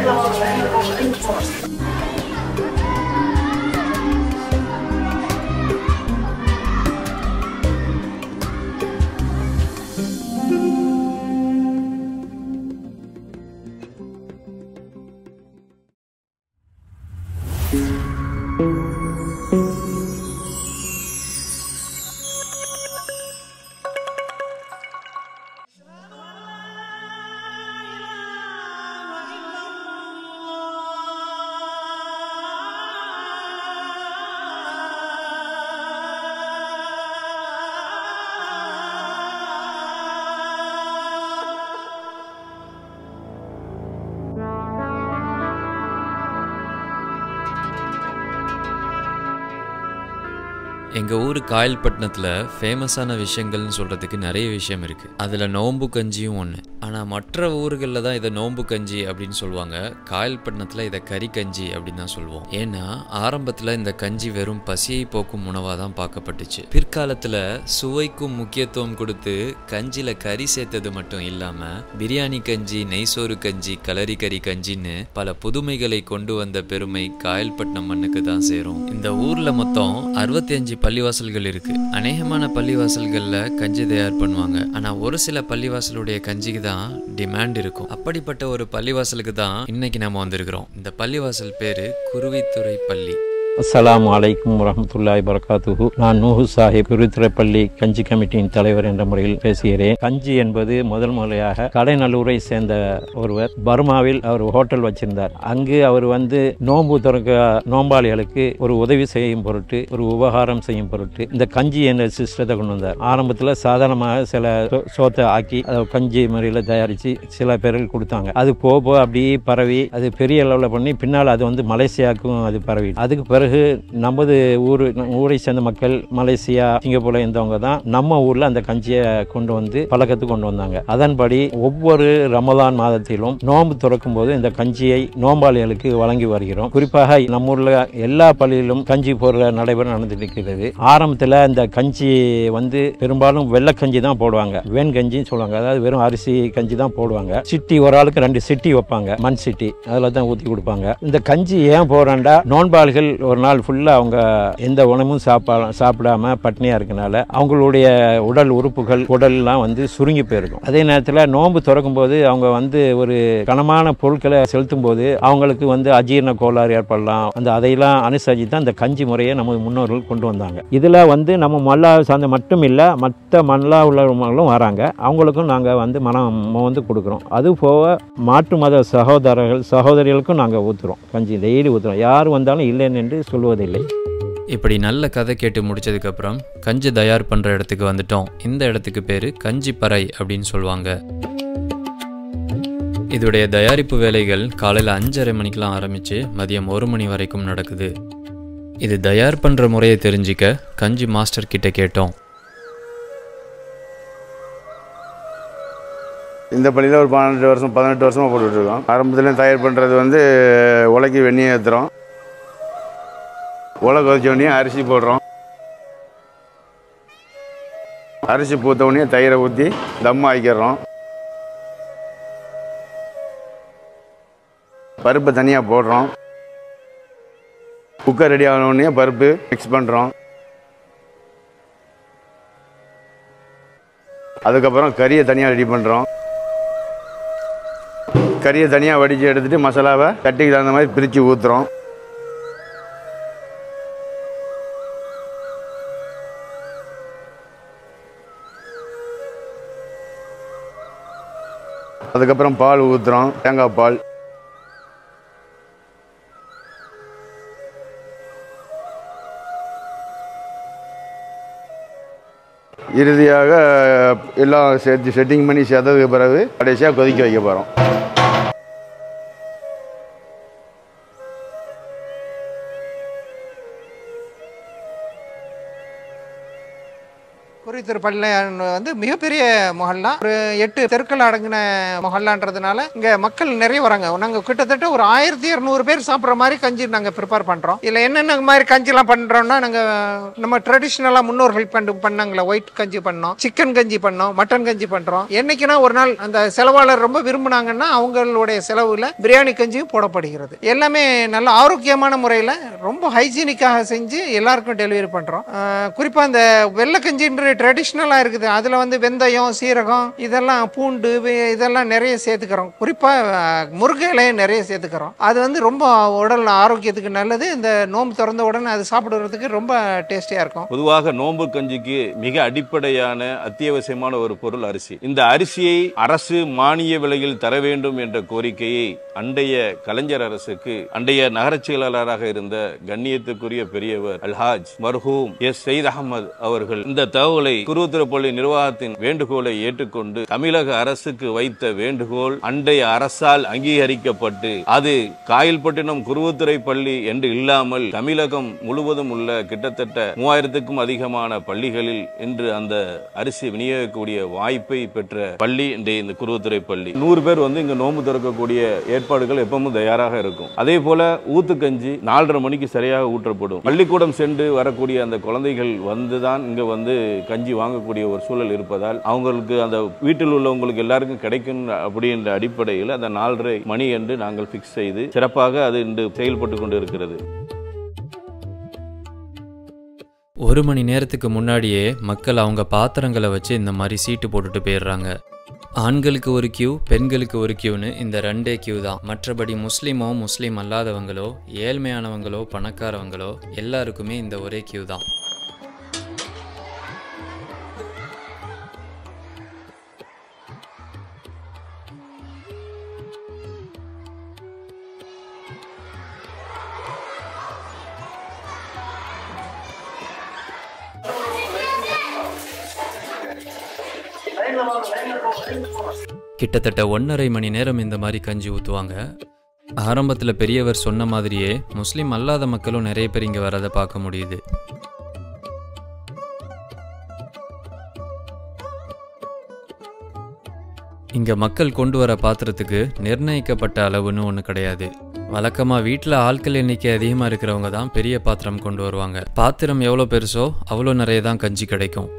எங்கள் ஊர் காயல்பட்டினத்தில் ஃபேமஸான விஷயங்கள்னு சொல்கிறதுக்கு நிறைய விஷயம் இருக்குது அதில் நோம்பு கஞ்சியும் ஒன்று ஆனால் மற்ற ஊர்களில் தான் இதை நோம்பு கஞ்சி அப்படின்னு சொல்லுவாங்க காயல்பட்டினத்தில் இதை கறி கஞ்சி அப்படின்னு தான் சொல்லுவோம் ஏன்னா ஆரம்பத்தில் இந்த கஞ்சி வெறும் பசியை போக்கும் உணவாக தான் பார்க்கப்பட்டுச்சு பிற்காலத்தில் சுவைக்கும் முக்கியத்துவம் கொடுத்து கஞ்சியில் கறி சேர்த்தது மட்டும் இல்லாமல் பிரியாணி கஞ்சி நெய்சோறு கஞ்சி கலரி கறி கஞ்சின்னு பல புதுமைகளை கொண்டு வந்த பெருமை காயல்பட்டினம் மண்ணுக்கு தான் சேரும் இந்த ஊர்ல மொத்தம் அறுபத்தி அஞ்சு பள்ளிவாசல்கள் இருக்கு அநேகமான பள்ளிவாசல்கள்ல கஞ்சி தயார் பண்ணுவாங்க ஆனா ஒரு சில பள்ளிவாசலுடைய கஞ்சிக்கு தான் டிமாண்ட் இருக்கும் அப்படிப்பட்ட ஒரு பள்ளிவாசலுக்கு தான் இன்னைக்கு நம்ம வந்திருக்கிறோம் இந்த பள்ளிவாசல் பேரு குருவித்துறை பள்ளி அஸ்ஸலாமு அலைக்கும் வரஹ்மத்துல்லாஹி வரகாத்துஹு நான் நூஹு சாஹிப் குருத்திரப்பள்ளி கஞ்சி கமிட்டியின் தலைவர் என்ற முறையில் பேசுகிறேன் கஞ்சி என்பது முதல் முறையாக கடைநல்லூரை சேர்ந்த ஒருவர் பர்மாவில் அவர் ஹோட்டல் வச்சிருந்தார் அங்கு அவர் வந்து நோன்பு திறக்க நோம்பாளிகளுக்கு ஒரு உதவி செய்யும் பொருட்டு ஒரு உபகாரம் செய்யும் பொருட்டு இந்த கஞ்சி என்ற சிஸ்டத்தை கொண்டு வந்தார் ஆரம்பத்தில் சாதாரணமாக சில சோ- சோத்தை ஆக்கி அதை கஞ்சி முறையில் தயாரித்து சில பேருக்கு கொடுத்தாங்க அது போக போக அப்படியே பரவி அது பெரிய அளவில் பண்ணி பின்னால் அது வந்து மலேசியாவுக்கும் அது பரவி அதுக்கு பிறகு நமது ஊர் ஊரை சேர்ந்த மக்கள் மலேசியா சிங்கப்பூர்ல இருந்தவங்க தான் நம்ம ஊர்ல அந்த கஞ்சியை கொண்டு வந்து பழக்கத்துக்கு கொண்டு வந்தாங்க அதன்படி ஒவ்வொரு ரமலான் மாதத்திலும் நோன்பு திறக்கும் போது இந்த கஞ்சியை நோம்பாளிகளுக்கு வழங்கி வருகிறோம் குறிப்பாக நம்ம ஊர்ல எல்லா பள்ளியிலும் கஞ்சி போடுற நடைபெற நடந்துட்டு இருக்கிறது ஆரம்பத்தில் இந்த கஞ்சி வந்து பெரும்பாலும் வெள்ளைக்கஞ்சி தான் போடுவாங்க வேன் கஞ்சின்னு சொல்லுவாங்க அதாவது வெறும் அரிசி கஞ்சி தான் போடுவாங்க சிட்டி ஒரு ஆளுக்கு ரெண்டு சிட்டி வைப்பாங்க மண் சிட்டி அதில் தான் ஊற்றி கொடுப்பாங்க இந்த கஞ்சி ஏன் போடுறாண்டா நோன்பாள்கள் ஒரு நாள் ஃபுல்லாக அவங்க எந்த உணவும் சாப்பா சாப்பிடாம பட்னியாக இருக்கனால அவங்களுடைய உடல் உறுப்புகள் உடல்லாம் வந்து சுருங்கி போயிருக்கும் அதே நேரத்தில் நோன்பு திறக்கும் போது அவங்க வந்து ஒரு கனமான பொருட்களை செலுத்தும் போது அவங்களுக்கு வந்து அஜீரண கோளாறு ஏற்படலாம் அந்த அதையெல்லாம் அனுசரித்து தான் இந்த கஞ்சி முறையை நமது முன்னோர்கள் கொண்டு வந்தாங்க இதில் வந்து நம்ம மல்லா சார்ந்த மட்டும் இல்லை மற்ற மல்லா உள்ளவங்களும் வராங்க அவங்களுக்கும் நாங்கள் வந்து மனம் வந்து கொடுக்குறோம் அது போக மாற்று மத சகோதரர்கள் சகோதரிகளுக்கும் நாங்கள் ஊற்றுறோம் கஞ்சி டெய்லி ஊற்றுறோம் யார் வந்தாலும் இல்லைன்னு என்று சொல்வதில்லை இப்படி நல்ல கதை கேட்டு முடிச்சதுக்கப்புறம் கஞ்சி தயார் பண்ணுற இடத்துக்கு வந்துட்டோம் இந்த இடத்துக்கு பேர் கஞ்சிப்பறை அப்படின்னு சொல்லுவாங்க இதோடைய தயாரிப்பு வேலைகள் காலையில் அஞ்சரை மணிக்கெலாம் ஆரம்பித்து மதியம் ஒரு மணி வரைக்கும் நடக்குது இது தயார் பண்ணுற முறையை தெரிஞ்சிக்க கஞ்சி மாஸ்டர் கிட்ட கேட்டோம் இந்த பள்ளியில் ஒரு பன்னெண்டு வருஷம் பதினெட்டு வருஷமாக போட்டுட்ருக்கோம் ஆரம்பத்தில் தயார் பண்ணுறது வந்து உலக்கி வெந்நியை ஏற்றுறோம் உலை கொதிச்ச உடனே அரிசி போடுறோம் அரிசி பூத்த உடனே தயிரை ஊற்றி தம் ஆக்கிடுறோம் பருப்பை தனியாக போடுறோம் குக்கர் ரெடி ஆன உடனே பருப்பு மிக்ஸ் பண்ணுறோம் அதுக்கப்புறம் கறியை தனியாக ரெடி பண்ணுறோம் கறியை தனியாக வடித்து எடுத்துட்டு மசாலாவை கட்டிக்கு தகுந்த மாதிரி பிரித்து ஊற்றுறோம் அதுக்கப்புறம் பால் ஊற்றுறோம் தேங்காய் பால் இறுதியாக எல்லாம் சேர்த்து செட்டிங் பண்ணி சேர்த்ததுக்கு பிறகு கடைசியாக கொதிக்க வைக்க போகிறோம் குருத்திருப்பள்ளி வந்து மிகப்பெரிய மொஹல்லா ஒரு எட்டு தெருக்கள் அடங்கின மொஹல்லான்றதுனால இங்க மக்கள் நிறைய வராங்க நாங்க கிட்டத்தட்ட ஒரு ஆயிரத்தி இருநூறு பேர் சாப்பிட்ற மாதிரி கஞ்சி நாங்க ப்ரிப்பேர் பண்றோம் இதுல என்னென்ன மாதிரி கஞ்சிலாம் பண்றோம்னா நாங்க நம்ம ட்ரெடிஷ்னலா முன்னோர்கள் பண்ணு பண்ணாங்களே ஒயிட் கஞ்சி பண்ணோம் சிக்கன் கஞ்சி பண்ணோம் மட்டன் கஞ்சி பண்றோம் என்னைக்குன்னா ஒரு நாள் அந்த செலவாளர் ரொம்ப விரும்புனாங்கன்னா அவங்களுடைய செலவுல பிரியாணி கஞ்சியும் போடப்படுகிறது எல்லாமே நல்ல ஆரோக்கியமான முறையில் ரொம்ப ஹைஜீனிக்காக செஞ்சு எல்லாருக்கும் டெலிவரி பண்ணுறோம் குறிப்பாக அந்த வெள்ளை கஞ்சின்ற ட்ரெடிஷ்னலாக இருக்குது அதில் வந்து வெந்தயம் சீரகம் இதெல்லாம் பூண்டு வே- இதெல்லாம் நிறைய சேர்த்துக்கிறோம் குறிப்பாக முருங்கை இலையும் நிறைய சேர்த்துக்கிறோம் அது வந்து ரொம்ப உடல் ஆரோக்கியத்துக்கு நல்லது இந்த நோம்பு திறந்த உடனே அது சாப்பிடுறதுக்கு ரொம்ப டேஸ்டியாக இருக்கும் பொதுவாக நோன்பு கஞ்சிக்கு மிக அடிப்படையான அத்தியாவசியமான ஒரு பொருள் அரிசி இந்த அரிசியை அரசு மானிய விலையில் தர வேண்டும் என்ற கோரிக்கையை அண்டைய கலைஞர் அரசுக்கு அண்டைய நகரச் செயலாளராக இருந்த கண்ணியத்துக்குரிய பெரியவர் அல்ஹாஜ் மர்ஹூம் எஸ் சயித் அகமது அவர்கள் இந்த தகவலை குருத்திரப்பள்ளி நிர்வாகத்தின் வேண்டுகோளை ஏற்றுக்கொண்டு தமிழக அரசுக்கு வைத்த வேண்டுகோள் அண்டைய அரசால் அங்கீகரிக்கப்பட்டு அது காயல்பட்டினம் குருவுத்துறை பள்ளி என்று இல்லாமல் தமிழகம் முழுவதும் உள்ள கிட்டத்தட்ட மூவாயிரத்துக்கும் அதிகமான பள்ளிகளில் இன்று அந்த அரிசி விநியோகிக்கக்கூடிய வாய்ப்பை பெற்ற பள்ளி இன்றைய இந்த குருவுத்துறை பள்ளி நூறு பேர் வந்து இங்க நோன்பு திறக்கக்கூடிய ஏற்பாடுகள் எப்பவும் தயாராக இருக்கும் அதே போல ஊத்துக்கஞ்சி நாலரை மணிக்கு சரியாக ஊற்றப்படும் பள்ளிக்கூடம் சென்று வரக்கூடிய அந்த குழந்தைகள் வந்துதான் இங்க வந்து கஞ்சி வாங்கக்கூடிய ஒரு சூழல் இருப்பதால் அவங்களுக்கு அந்த வீட்டில் உள்ளவங்களுக்கு எல்லாருக்கும் கிடைக்கும் அப்படின்ற அடிப்படையில் அந்த நாலரை மணி என்று நாங்கள் ஃபிக்ஸ் செய்து சிறப்பாக அது இன்று செயல்பட்டு கொண்டு இருக்கிறது ஒரு மணி நேரத்துக்கு முன்னாடியே மக்கள் அவங்க பாத்திரங்களை வச்சு இந்த மாதிரி சீட்டு போட்டுட்டு போயிடுறாங்க ஆண்களுக்கு ஒரு கியூ பெண்களுக்கு ஒரு கியூன்னு இந்த ரெண்டே கியூ தான் மற்றபடி முஸ்லீமோ முஸ்லீம் அல்லாதவங்களோ ஏழ்மையானவங்களோ பணக்காரவங்களோ எல்லாருக்குமே இந்த ஒரே கியூ தான் கிட்டத்தட்ட ஒன்றரை மணி நேரம் இந்த மாதிரி கஞ்சி ஊற்றுவாங்க ஆரம்பத்தில் பெரியவர் சொன்ன மாதிரியே முஸ்லீம் அல்லாத மக்களும் நிறைய பேர் இங்கே வரதை பார்க்க முடியுது இங்கே மக்கள் கொண்டு வர பாத்திரத்துக்கு நிர்ணயிக்கப்பட்ட அளவுன்னு ஒன்று கிடையாது வழக்கமாக வீட்டில் ஆட்கள் எண்ணிக்கை அதிகமாக இருக்கிறவங்க தான் பெரிய பாத்திரம் கொண்டு வருவாங்க பாத்திரம் எவ்வளோ பெருசோ அவ்வளோ நிறைய தான் கஞ்சி கிடைக்கும்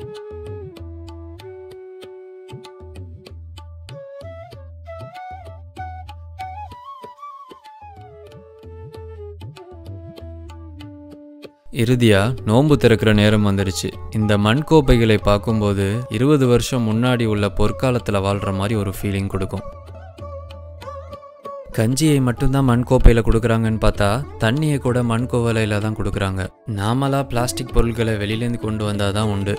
இறுதியா நோன்பு திறக்கிற நேரம் வந்துடுச்சு இந்த மண் கோப்பைகளை பார்க்கும்போது இருபது வருஷம் முன்னாடி உள்ள பொற்காலத்தில் வாழ்ற மாதிரி ஒரு ஃபீலிங் கொடுக்கும் கஞ்சியை மட்டும்தான் மண் கோப்பையில் கொடுக்குறாங்கன்னு பார்த்தா தண்ணியை கூட மண் கோவலையில் தான் கொடுக்குறாங்க நாமளா பிளாஸ்டிக் பொருட்களை வெளியிலேருந்து கொண்டு வந்தால் தான் உண்டு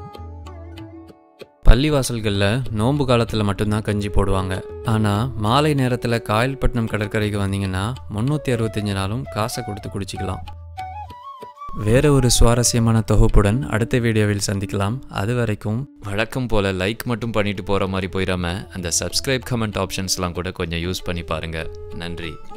பள்ளிவாசல்களில் நோன்பு காலத்தில் மட்டும்தான் கஞ்சி போடுவாங்க ஆனால் மாலை நேரத்தில் காயல்பட்டினம் கடற்கரைக்கு வந்தீங்கன்னா முந்நூற்றி அறுபத்தஞ்சு நாளும் காசை கொடுத்து குடிச்சிக்கலாம் வேற ஒரு சுவாரஸ்யமான தொகுப்புடன் அடுத்த வீடியோவில் சந்திக்கலாம் அது வரைக்கும் வழக்கம் போல லைக் மட்டும் பண்ணிட்டு போகிற மாதிரி போயிடாம அந்த சப்ஸ்கிரைப் கமெண்ட் ஆப்ஷன்ஸ்லாம் கூட கொஞ்சம் யூஸ் பண்ணி பாருங்க நன்றி